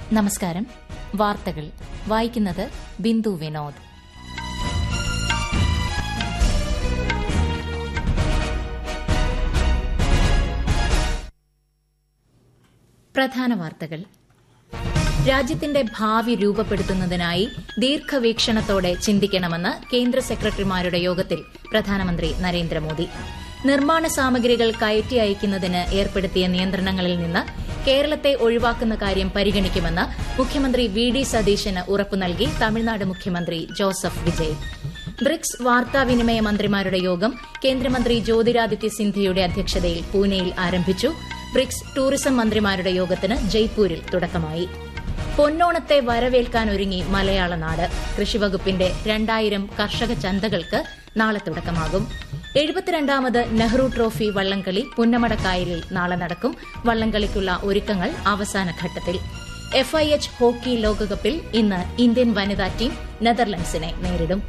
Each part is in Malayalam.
നമസ്കാരം വാർത്തകൾ വായിക്കുന്നത് ബിന്ദു വിനോദ് പ്രധാന വാർത്തകൾ രാജ്യത്തിന്റെ ഭാവി രൂപപ്പെടുത്തുന്നതിനായി ദീർഘവീക്ഷണത്തോടെ ചിന്തിക്കണമെന്ന് കേന്ദ്ര സെക്രട്ടറിമാരുടെ യോഗത്തിൽ പ്രധാനമന്ത്രി നരേന്ദ്രമോദി നിർമ്മാണ സാമഗ്രികൾ കയറ്റി അയക്കുന്നതിന് ഏർപ്പെടുത്തിയ നിയന്ത്രണങ്ങളിൽ നിന്ന് കേരളത്തെ ഒഴിവാക്കുന്ന കാര്യം പരിഗണിക്കുമെന്ന് മുഖ്യമന്ത്രി വി ഡി സതീശന് ഉറപ്പു നൽകി തമിഴ്നാട് മുഖ്യമന്ത്രി ജോസഫ് വിജയ് ബ്രിക്സ് വാർത്താവിനിമയ മന്ത്രിമാരുടെ യോഗം കേന്ദ്രമന്ത്രി ജ്യോതിരാദിത്യ സിന്ധ്യയുടെ അധ്യക്ഷതയിൽ പൂനെയിൽ ആരംഭിച്ചു ബ്രിക്സ് ടൂറിസം മന്ത്രിമാരുടെ യോഗത്തിന് ജയ്പൂരിൽ തുടക്കമായി പൊന്നോണത്തെ വരവേൽക്കാനൊരുങ്ങി മലയാള നാട് കൃഷിവകുപ്പിന്റെ രണ്ടായിരം കർഷക ചന്തകൾക്ക് നാളെ തുടക്കമാകും എഴുപത്തിരണ്ടാമത് നെഹ്റു ട്രോഫി വള്ളംകളി പുന്നമടക്കായലിൽ നാളെ നടക്കും വള്ളംകളിക്കുള്ള ഒരുക്കങ്ങൾ അവസാന ഘട്ടത്തിൽ എഫ്ഐഎച്ച് ഹോക്കി ലോകകപ്പിൽ ഇന്ന് ഇന്ത്യൻ വനിതാ ടീം നെതർലൻഡ്സിനെ നേരിടും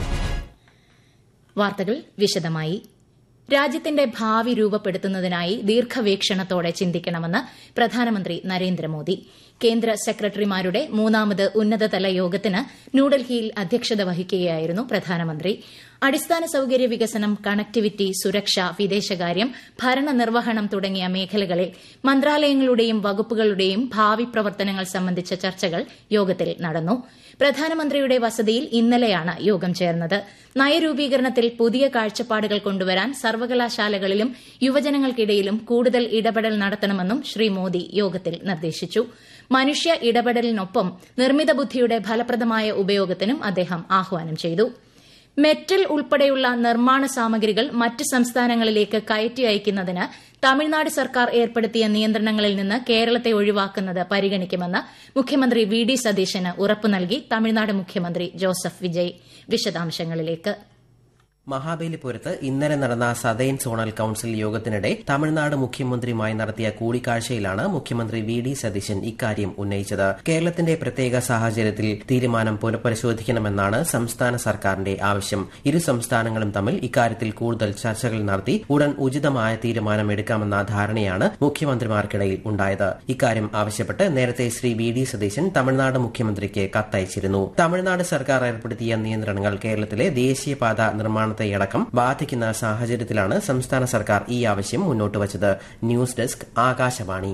വാർത്തകൾ വിശദമായി രാജ്യത്തിന്റെ ഭാവി രൂപപ്പെടുത്തുന്നതിനായി ദീർഘവീക്ഷണത്തോടെ ചിന്തിക്കണമെന്ന് പ്രധാനമന്ത്രി നരേന്ദ്രമോദി കേന്ദ്ര സെക്രട്ടറിമാരുടെ മൂന്നാമത് ഉന്നതതല യോഗത്തിന് ന്യൂഡൽഹിയിൽ അധ്യക്ഷത വഹിക്കുകയായിരുന്നു പ്രധാനമന്ത്രി അടിസ്ഥാന സൌകര്യ വികസനം കണക്ടിവിറ്റി സുരക്ഷ വിദേശകാര്യം ഭരണനിർവഹണം തുടങ്ങിയ മേഖലകളിൽ മന്ത്രാലയങ്ങളുടെയും വകുപ്പുകളുടെയും ഭാവി പ്രവർത്തനങ്ങൾ സംബന്ധിച്ച ചർച്ചകൾ യോഗത്തിൽ നടന്നു പ്രധാനമന്ത്രിയുടെ വസതിയിൽ ഇന്നലെയാണ് യോഗം ചേർന്നത് നയരൂപീകരണത്തിൽ പുതിയ കാഴ്ചപ്പാടുകൾ കൊണ്ടുവരാൻ സർവകലാശാലകളിലും യുവജനങ്ങൾക്കിടയിലും കൂടുതൽ ഇടപെടൽ നടത്തണമെന്നും ശ്രീ മോദി യോഗത്തിൽ നിർദ്ദേശിച്ചു മനുഷ്യ ഇടപെടലിനൊപ്പം നിർമ്മിത ബുദ്ധിയുടെ ഫലപ്രദമായ ഉപയോഗത്തിനും അദ്ദേഹം ആഹ്വാനം ചെയ്തു മെറ്റൽ ഉൾപ്പെടെയുള്ള നിർമ്മാണ സാമഗ്രികൾ മറ്റ് സംസ്ഥാനങ്ങളിലേക്ക് കയറ്റി അയക്കുന്നതിന് തമിഴ്നാട് സർക്കാർ ഏർപ്പെടുത്തിയ നിയന്ത്രണങ്ങളിൽ നിന്ന് കേരളത്തെ ഒഴിവാക്കുന്നത് പരിഗണിക്കുമെന്ന് മുഖ്യമന്ത്രി വി ഡി സതീശന് ഉറപ്പു നൽകി തമിഴ്നാട് മുഖ്യമന്ത്രി ജോസഫ് വിജയ് വിശദാംശങ്ങളിലേക്ക് മഹാബലിപുരത്ത് ഇന്നലെ നടന്ന സതേൺ സോണൽ കൌൺസിൽ യോഗത്തിനിടെ തമിഴ്നാട് മുഖ്യമന്ത്രിയുമായി നടത്തിയ കൂടിക്കാഴ്ചയിലാണ് മുഖ്യമന്ത്രി വി ഡി സതീശൻ ഇക്കാര്യം ഉന്നയിച്ചത് കേരളത്തിന്റെ പ്രത്യേക സാഹചര്യത്തിൽ തീരുമാനം പുനഃപരിശോധിക്കണമെന്നാണ് സംസ്ഥാന സർക്കാരിന്റെ ആവശ്യം ഇരു സംസ്ഥാനങ്ങളും തമ്മിൽ ഇക്കാര്യത്തിൽ കൂടുതൽ ചർച്ചകൾ നടത്തി ഉടൻ ഉചിതമായ തീരുമാനം എടുക്കാമെന്ന ധാരണയാണ് മുഖ്യമന്ത്രിമാർക്കിടയിൽ ഉണ്ടായത് ഇക്കാര്യം ആവശ്യപ്പെട്ട് നേരത്തെ ശ്രീ വി ഡി സതീശൻ തമിഴ്നാട് മുഖ്യമന്ത്രിക്ക് കത്തയച്ചിരുന്നു തമിഴ്നാട് സർക്കാർ ഏർപ്പെടുത്തിയ നിയന്ത്രണങ്ങൾ കേരളത്തിലെ ദേശീയപാത നിർമ്മാണ നിർമ്മാണത്തെയടക്കം ബാധിക്കുന്ന സാഹചര്യത്തിലാണ് സംസ്ഥാന സർക്കാർ ഈ ആവശ്യം മുന്നോട്ട് വച്ചത് ന്യൂസ് ഡെസ്ക് ആകാശവാണി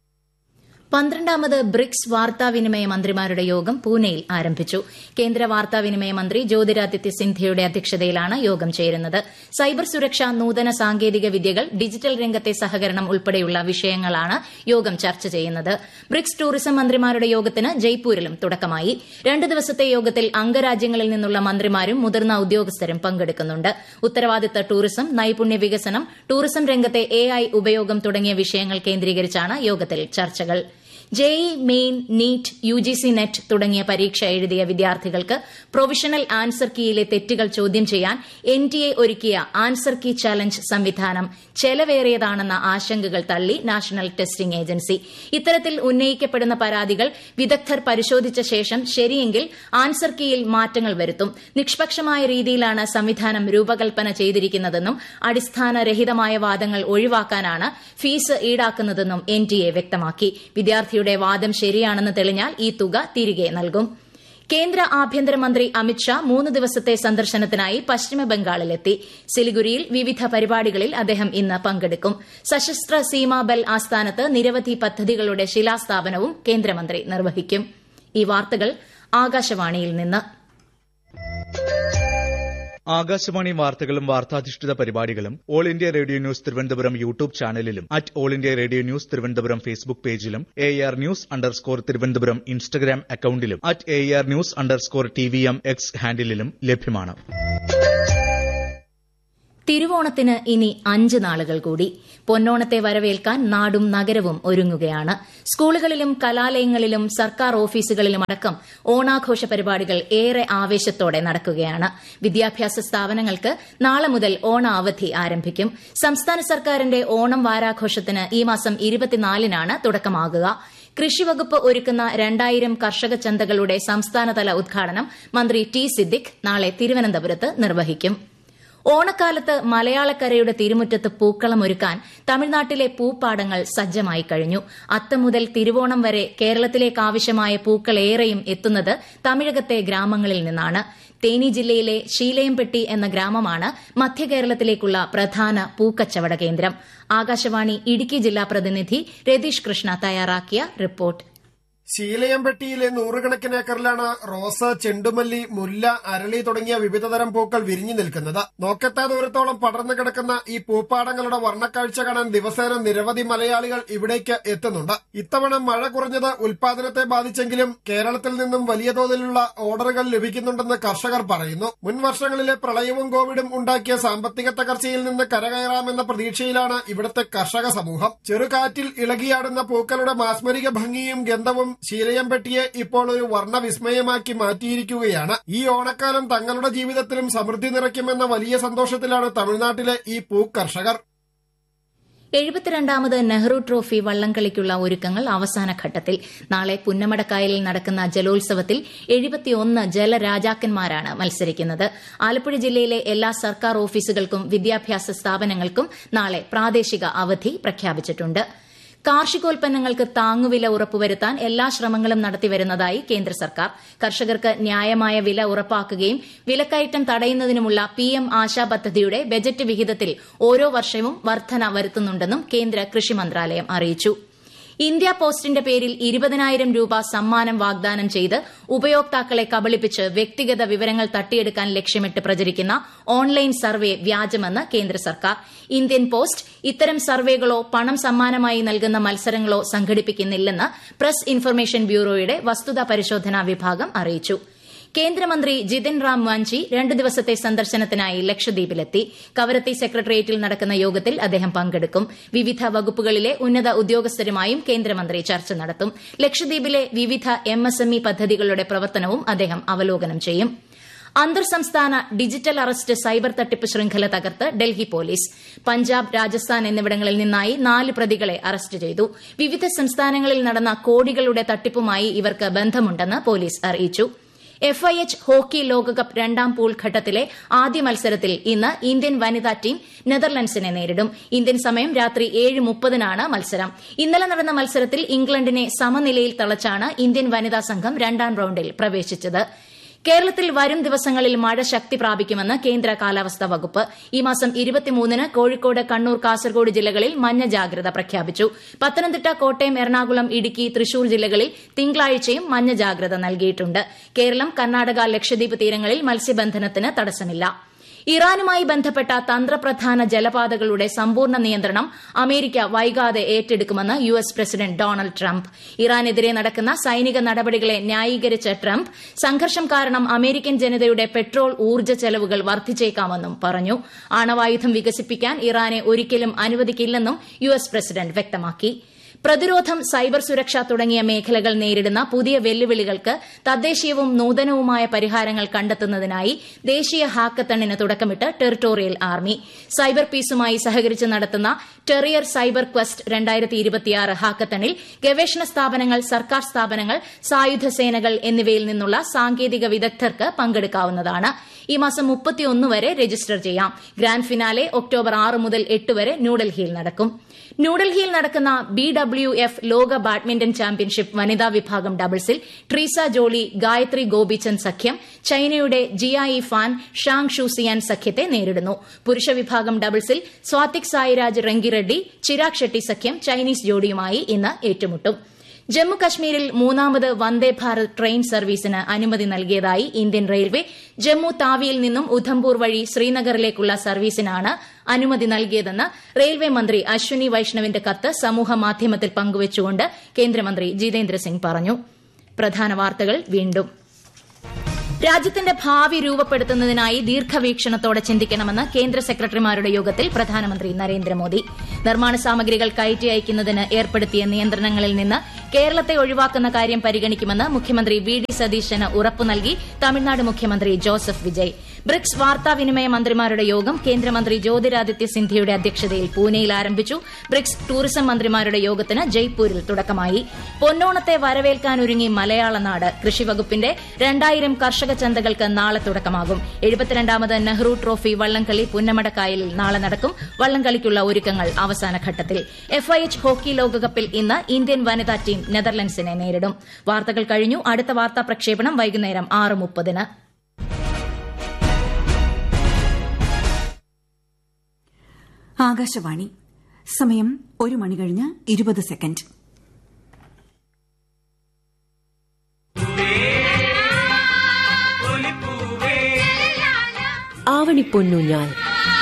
പന്ത്രണ്ടാമത് ബ്രിക്സ് വാർത്താവിനിമയ മന്ത്രിമാരുടെ യോഗം പൂനെയിൽ ആരംഭിച്ചു കേന്ദ്ര വാർത്താവിനിമയ മന്ത്രി ജ്യോതിരാദിത്യ സിന്ധ്യയുടെ അധ്യക്ഷതയിലാണ് യോഗം ചേരുന്നത് സൈബർ സുരക്ഷ നൂതന സാങ്കേതിക വിദ്യകൾ ഡിജിറ്റൽ രംഗത്തെ സഹകരണം ഉൾപ്പെടെയുള്ള വിഷയങ്ങളാണ് യോഗം ചർച്ച ചെയ്യുന്നത് ബ്രിക്സ് ടൂറിസം മന്ത്രിമാരുടെ യോഗത്തിന് ജയ്പൂരിലും തുടക്കമായി രണ്ട് ദിവസത്തെ യോഗത്തിൽ അംഗരാജ്യങ്ങളിൽ നിന്നുള്ള മന്ത്രിമാരും മുതിർന്ന ഉദ്യോഗസ്ഥരും പങ്കെടുക്കുന്നുണ്ട് ഉത്തരവാദിത്ത ടൂറിസം നൈപുണ്യ വികസനം ടൂറിസം രംഗത്തെ എ ഐ ഉപയോഗം തുടങ്ങിയ വിഷയങ്ങൾ കേന്ദ്രീകരിച്ചാണ് യോഗത്തിൽ ചർച്ചകൾ JEE main NEET UGC NET തുടങ്ങിയ പരീക്ഷ എഴുതിയ വിദ്യാർത്ഥികൾക്ക് പ്രൊവിഷണൽ ആൻസർ കീയിലെ തെറ്റുകൾ ചോദ്യം ചെയ്യാൻ എൻടിഎ ഒരുക്കിയ ആൻസർ കീ ചലഞ്ച് സംവിധാനം ചെലവേറിയതാണെന്ന ആശങ്കകൾ തള്ളി നാഷണൽ ടെസ്റ്റിംഗ് ഏജൻസി ഇത്തരത്തിൽ ഉന്നയിക്കപ്പെടുന്ന പരാതികൾ വിദഗ്ധർ പരിശോധിച്ച ശേഷം ശരിയെങ്കിൽ ആൻസർ കീയിൽ മാറ്റങ്ങൾ വരുത്തും നിഷ്പക്ഷമായ രീതിയിലാണ് സംവിധാനം രൂപകൽപ്പന ചെയ്തിരിക്കുന്നതെന്നും അടിസ്ഥാനരഹിതമായ വാദങ്ങൾ ഒഴിവാക്കാനാണ് ഫീസ് ഈടാക്കുന്നതെന്നും എൻടിഎ വ്യക്തമാക്കി വിദ്യാർത്ഥി വിദ്യാർത്ഥിയുടെ വാദം ശരിയാണെന്ന് തെളിഞ്ഞാൽ ഈ തുക തിരികെ നൽകും കേന്ദ്ര ആഭ്യന്തരമന്ത്രി അമിത്ഷാ മൂന്ന് ദിവസത്തെ സന്ദർശനത്തിനായി പശ്ചിമബംഗാളിലെത്തി സിലിഗുരിയിൽ വിവിധ പരിപാടികളിൽ അദ്ദേഹം ഇന്ന് പങ്കെടുക്കും സശസ്ത്ര സീമാബൽ ആസ്ഥാനത്ത് നിരവധി പദ്ധതികളുടെ ശിലാസ്ഥാപനവും കേന്ദ്രമന്ത്രി നിർവഹിക്കും ഈ വാർത്തകൾ ആകാശവാണിയിൽ നിന്ന് ആകാശവാണി വാർത്തകളും വാർത്താധിഷ്ഠിത പരിപാടികളും All India Radio news Thiruvananthapuram YouTube ചാനലിലും at All India Radio news Thiruvananthapuram Facebook പേജിലും A R news underscore Thiruvananthapuram Instagram അക്കൌണ്ടിലും at A R news underscore T V M X ഹാൻഡിലും ലഭ്യമാണ് തിരുവോണത്തിന് ഇനി അഞ്ച് നാളുകൾ കൂടി പൊന്നോണത്തെ വരവേൽക്കാൻ നാടും നഗരവും ഒരുങ്ങുകയാണ് സ്കൂളുകളിലും കലാലയങ്ങളിലും സർക്കാർ ഓഫീസുകളിലും അടക്കം ഓണാഘോഷ പരിപാടികൾ ഏറെ ആവേശത്തോടെ നടക്കുകയാണ് വിദ്യാഭ്യാസ സ്ഥാപനങ്ങൾക്ക് നാളെ മുതൽ ഓണ അവധി ആരംഭിക്കും സംസ്ഥാന സർക്കാരിന്റെ ഓണം വാരാഘോഷത്തിന് ഈ മാസം ഇരുപത്തിനാലിനാണ് തുടക്കമാകുക കൃഷിവകുപ്പ് ഒരുക്കുന്ന രണ്ടായിരം കർഷക ചന്തകളുടെ സംസ്ഥാനതല ഉദ്ഘാടനം മന്ത്രി ടി സിദ്ദിഖ് നാളെ തിരുവനന്തപുരത്ത് നിർവഹിക്കും ഓണക്കാലത്ത് മലയാളക്കരയുടെ തിരുമുറ്റത്ത് പൂക്കളം ഒരുക്കാൻ തമിഴ്നാട്ടിലെ പൂപ്പാടങ്ങൾ സജ്ജമായി കഴിഞ്ഞു അത്തം മുതൽ തിരുവോണം വരെ കേരളത്തിലേക്കാവശ്യമായ പൂക്കളേറെയും എത്തുന്നത് തമിഴകത്തെ ഗ്രാമങ്ങളിൽ നിന്നാണ് തേനി ജില്ലയിലെ ശീലയംപെട്ടി എന്ന ഗ്രാമമാണ് മധ്യകേരളത്തിലേക്കുള്ള പ്രധാന പൂക്കച്ചവട കേന്ദ്രം ആകാശവാണി ഇടുക്കി ജില്ലാ പ്രതിനിധി രതീഷ് കൃഷ്ണ തയ്യാറാക്കിയ റിപ്പോർട്ട് ശീലയംപെട്ടിയിലെ നൂറുകണക്കിന് ഏക്കറിലാണ് റോസ് ചെണ്ടുമല്ലി മുല്ല അരളി തുടങ്ങിയ വിവിധതരം പൂക്കൾ വിരിഞ്ഞു നിൽക്കുന്നത് നോക്കത്തെ ദൂരത്തോളം പടർന്നു കിടക്കുന്ന ഈ പൂപ്പാടങ്ങളുടെ വർണ്ണക്കാഴ്ച കാണാൻ ദിവസേന നിരവധി മലയാളികൾ ഇവിടേക്ക് എത്തുന്നുണ്ട് ഇത്തവണ മഴ കുറഞ്ഞത് ഉൽപാദനത്തെ ബാധിച്ചെങ്കിലും കേരളത്തിൽ നിന്നും വലിയ തോതിലുള്ള ഓർഡറുകൾ ലഭിക്കുന്നുണ്ടെന്ന് കർഷകർ പറയുന്നു മുൻ വർഷങ്ങളിലെ പ്രളയവും കോവിഡും ഉണ്ടാക്കിയ സാമ്പത്തിക തകർച്ചയിൽ നിന്ന് കരകയറാമെന്ന പ്രതീക്ഷയിലാണ് ഇവിടുത്തെ കർഷക സമൂഹം ചെറുകാറ്റിൽ ഇളകിയാടുന്ന പൂക്കളുടെ മാസ്മരിക ഭംഗിയും ഗന്ധവും ശീലയംപെട്ടിയെ ഇപ്പോൾ ഒരു വർണ്ണവിസ്മയമാക്കി മാറ്റിയിരിക്കുകയാണ് ഈ ഓണക്കാലം തങ്ങളുടെ ജീവിതത്തിലും സമൃദ്ധി നിറയ്ക്കുമെന്ന വലിയ സന്തോഷത്തിലാണ് തമിഴ്നാട്ടിലെ ഈ പൂക്കർഷകർ എഴുപത്തിരണ്ടാമത് നെഹ്റു ട്രോഫി വള്ളംകളിക്കുള്ള ഒരുക്കങ്ങൾ അവസാന ഘട്ടത്തിൽ നാളെ പുന്നമടക്കായലിൽ നടക്കുന്ന ജലോത്സവത്തിൽ എഴുപത്തിയൊന്ന് ജലരാജാക്കന്മാരാണ് മത്സരിക്കുന്നത് ആലപ്പുഴ ജില്ലയിലെ എല്ലാ സർക്കാർ ഓഫീസുകൾക്കും വിദ്യാഭ്യാസ സ്ഥാപനങ്ങൾക്കും നാളെ പ്രാദേശിക അവധി പ്രഖ്യാപിച്ചിട്ടുണ്ട് കാർഷികോൽപ്പന്നങ്ങൾക്ക് താങ്ങുവില ഉറപ്പുവരുത്താൻ എല്ലാ ശ്രമങ്ങളും നടത്തിവരുന്നതായി കേന്ദ്ര സർക്കാർ കർഷകർക്ക് ന്യായമായ വില ഉറപ്പാക്കുകയും വിലക്കയറ്റം തടയുന്നതിനുമുള്ള പിഎം ആശാ പദ്ധതിയുടെ ബജറ്റ് വിഹിതത്തിൽ ഓരോ വർഷവും വർധന വരുത്തുന്നുണ്ടെന്നും കേന്ദ്ര കൃഷി മന്ത്രാലയം അറിയിച്ചു ഇന്ത്യ പോസ്റ്റിന്റെ പേരിൽ ഇരുപതിനായിരം രൂപ സമ്മാനം വാഗ്ദാനം ചെയ്ത് ഉപയോക്താക്കളെ കബളിപ്പിച്ച് വ്യക്തിഗത വിവരങ്ങൾ തട്ടിയെടുക്കാൻ ലക്ഷ്യമിട്ട് പ്രചരിക്കുന്ന ഓൺലൈൻ സർവേ വ്യാജമെന്ന് കേന്ദ്ര സർക്കാർ ഇന്ത്യൻ പോസ്റ്റ് ഇത്തരം സർവേകളോ പണം സമ്മാനമായി നൽകുന്ന മത്സരങ്ങളോ സംഘടിപ്പിക്കുന്നില്ലെന്ന് പ്രസ് ഇൻഫർമേഷൻ ബ്യൂറോയുടെ വസ്തുതാ പരിശോധനാ വിഭാഗം അറിയിച്ചു കേന്ദ്രമന്ത്രി ജിതിൻ റാം വാഞ്ചി രണ്ട് ദിവസത്തെ സന്ദർശനത്തിനായി ലക്ഷദ്വീപിലെത്തി കവരത്തി സെക്രട്ടേറിയറ്റിൽ നടക്കുന്ന യോഗത്തിൽ അദ്ദേഹം പങ്കെടുക്കും വിവിധ വകുപ്പുകളിലെ ഉന്നത ഉദ്യോഗസ്ഥരുമായും കേന്ദ്രമന്ത്രി ചർച്ച നടത്തും ലക്ഷദ്വീപിലെ വിവിധ എംഎസ്എംഇ പദ്ധതികളുടെ പ്രവർത്തനവും അദ്ദേഹം അവലോകനം ചെയ്യും അന്തർ സംസ്ഥാന ഡിജിറ്റൽ അറസ്റ്റ് സൈബർ തട്ടിപ്പ് ശൃംഖല തകർത്ത് ഡൽഹി പോലീസ് പഞ്ചാബ് രാജസ്ഥാൻ എന്നിവിടങ്ങളിൽ നിന്നായി നാല് പ്രതികളെ അറസ്റ്റ് ചെയ്തു വിവിധ സംസ്ഥാനങ്ങളിൽ നടന്ന കോടികളുടെ തട്ടിപ്പുമായി ഇവർക്ക് ബന്ധമുണ്ടെന്ന് പോലീസ് അറിയിച്ചു എഫ്ഐഎച്ച് ഹോക്കി ലോകകപ്പ് രണ്ടാം പൂൾ ഘട്ടത്തിലെ ആദ്യ മത്സരത്തിൽ ഇന്ന് ഇന്ത്യൻ വനിതാ ടീം നെതർലൻഡ്സിനെ നേരിടും ഇന്ത്യൻ സമയം രാത്രി ഏഴ് മുപ്പതിനാണ് മത്സരം ഇന്നലെ നടന്ന മത്സരത്തിൽ ഇംഗ്ലണ്ടിനെ സമനിലയിൽ തളച്ചാണ് ഇന്ത്യൻ വനിതാ സംഘം രണ്ടാം റൌണ്ടിൽ പ്രവേശിച്ചത് കേരളത്തിൽ വരും ദിവസങ്ങളിൽ മഴ ശക്തി പ്രാപിക്കുമെന്ന് കേന്ദ്ര കാലാവസ്ഥാ വകുപ്പ് ഈ മാസം ഇരുപത്തിമൂന്നിന് കോഴിക്കോട് കണ്ണൂർ കാസർഗോഡ് ജില്ലകളിൽ മഞ്ഞ ജാഗ്രത പ്രഖ്യാപിച്ചു പത്തനംതിട്ട കോട്ടയം എറണാകുളം ഇടുക്കി തൃശൂർ ജില്ലകളിൽ തിങ്കളാഴ്ചയും മഞ്ഞ ജാഗ്രത നൽകിയിട്ടുണ്ട് കേരളം കർണാടക ലക്ഷദ്വീപ് തീരങ്ങളിൽ മത്സ്യബന്ധനത്തിന് തടസ്സമില്ല ഇറാനുമായി ബന്ധപ്പെട്ട തന്ത്രപ്രധാന ജലപാതകളുടെ സമ്പൂർണ്ണ നിയന്ത്രണം അമേരിക്ക വൈകാതെ ഏറ്റെടുക്കുമെന്ന് U S president Donald Trump ഇറാനെതിരെ നടക്കുന്ന സൈനിക നടപടികളെ ന്യായീകരിച്ച ട്രംപ് സംഘർഷം കാരണം അമേരിക്കൻ ജനതയുടെ പെട്രോൾ ഊർജ്ജ ചെലവുകൾ വർദ്ധിച്ചേക്കാമെന്നും പറഞ്ഞു ആണവായുധം വികസിപ്പിക്കാൻ ഇറാനെ ഒരിക്കലും അനുവദിക്കില്ലെന്നും യു എസ് പ്രസിഡന്റ് വ്യക്തമാക്കി പ്രതിരോധം സൈബർ സുരക്ഷ തുടങ്ങിയ മേഖലകൾ നേരിടുന്ന പുതിയ വെല്ലുവിളികൾക്ക് തദ്ദേശീയവും നൂതനവുമായ പരിഹാരങ്ങൾ കണ്ടെത്തുന്നതിനായി ദേശീയ ഹാക്കത്തണിന് തുടക്കമിട്ട് ടെറിട്ടോറിയൽ ആർമി സൈബർ പീസുമായി സഹകരിച്ച് നടത്തുന്ന ടെറിയർ സൈബർ ക്വസ്റ്റ് ഹാക്കത്തണിൽ ഗവേഷണ സ്ഥാപനങ്ങൾ സർക്കാർ സ്ഥാപനങ്ങൾ സായുധ സേനകൾ എന്നിവയിൽ നിന്നുള്ള സാങ്കേതിക വിദഗ്ധർക്ക് പങ്കെടുക്കാവുന്നതാണ് ഈ മാസം മുപ്പത്തിയൊന്ന് വരെ രജിസ്റ്റർ ചെയ്യാം ഗ്രാൻഡ് ഫിനാലെ ഒക്ടോബർ ആറ് മുതൽ എട്ട് വരെ ന്യൂഡൽഹിയിൽ നടക്കും ന്യൂഡൽഹിയിൽ നടക്കുന്ന ബി ഡബ്ല്യു എഫ് ലോക ബാഡ്മിന്റൺ ചാമ്പ്യൻഷിപ്പ് വനിതാ വിഭാഗം ഡബിൾസിൽ ട്രീസ ജോളി ഗായത്രി ഗോപിചന്ദ് സഖ്യം ചൈനയുടെ ജിയായി ഫാൻ ഷാങ് ഷൂസിയാൻ സഖ്യത്തെ നേരിടുന്നു പുരുഷ വിഭാഗം ഡബിൾസിൽ സ്വാതിക് സായിരാജ് റെങ്കിറെഡ്ഡി ചിരാഗ് ഷെട്ടി സഖ്യം ചൈനീസ് ജോഡിയുമായി ഇന്ന് ഏറ്റുമുട്ടും ജമ്മു കശ്മീരിൽ മൂന്നാമത് വന്ദേ ഭാരത് ട്രെയിൻ സർവീസിന് അനുമതി നൽകിയതായി ഇന്ത്യൻ റെയിൽവേ ജമ്മു താവിയിൽ നിന്നും ഉധംപൂർ വഴി ശ്രീനഗറിലേക്കുള്ള സർവീസിനാണ് അനുമതി നൽകിയതെന്ന് റെയിൽവേ മന്ത്രി അശ്വനി വൈഷ്ണവിന്റെ കത്ത് സമൂഹമാധ്യമത്തിൽ പങ്കുവച്ചുകൊണ്ട് കേന്ദ്രമന്ത്രി ജിതേന്ദ്ര സിംഗ് പറഞ്ഞു പ്രധാന വാർത്തകൾ വീണ്ടും രാജ്യത്തിന്റെ ഭാവി രൂപപ്പെടുത്തുന്നതിനായി ദീർഘവീക്ഷണത്തോടെ ചിന്തിക്കണമെന്ന് കേന്ദ്ര സെക്രട്ടറിമാരുടെ യോഗത്തിൽ പ്രധാനമന്ത്രി നരേന്ദ്രമോദി നിർമ്മാണ സാമഗ്രികൾ കയറ്റി അയക്കുന്നതിന് ഏർപ്പെടുത്തിയ നിയന്ത്രണങ്ങളിൽ നിന്ന് കേരളത്തെ ഒഴിവാക്കുന്ന കാര്യം പരിഗണിക്കുമെന്ന് മുഖ്യമന്ത്രി വി ഡി സതീശന് ഉറപ്പു നൽകി തമിഴ്നാട് മുഖ്യമന്ത്രി ജോസഫ് വിജയ് ബ്രിക്സ് വാർത്താവിനിമയ മന്ത്രിമാരുടെ യോഗം കേന്ദ്രമന്ത്രി ജ്യോതിരാദിത്യ സിന്ധ്യയുടെ അധ്യക്ഷതയിൽ പൂനെയിൽ ആരംഭിച്ചു ബ്രിക്സ് ടൂറിസം മന്ത്രിമാരുടെ യോഗത്തിന് ജയ്പൂരിൽ തുടക്കമായി പൊന്നോണത്തെ വരവേൽക്കാനൊരുങ്ങി മലയാള നാട് കൃഷിവകുപ്പിന്റെ രണ്ടായിരം കർഷക ചന്തകൾക്ക് നാളെ തുടക്കമാകും എഴുപത്തിരണ്ടാമത് നെഹ്റു ട്രോഫി വള്ളംകളി പുന്നമടക്കായലിൽ നാളെ നടക്കും വള്ളംകളിക്കുള്ള ഒരുക്കങ്ങൾ അവസാന ഘട്ടത്തിൽ എഫ്ഐഎച്ച് ഹോക്കി ലോകകപ്പിൽ ഇന്ന് ഇന്ത്യൻ വനിതാ ടീം നെതർലൻഡ്സിനെ നേരിടും വാർത്തകൾ കഴിഞ്ഞു അടുത്ത വാർത്താ പ്രക്ഷേപണം വൈകുന്നേരം ആറ് മുപ്പതിന് ആകാശവാണി സമയം ഒരു മണി കഴിഞ്ഞ് ഇരുപത് സെക്കൻഡ് ആവണിപ്പൊന്നൂഞ്ഞാൽ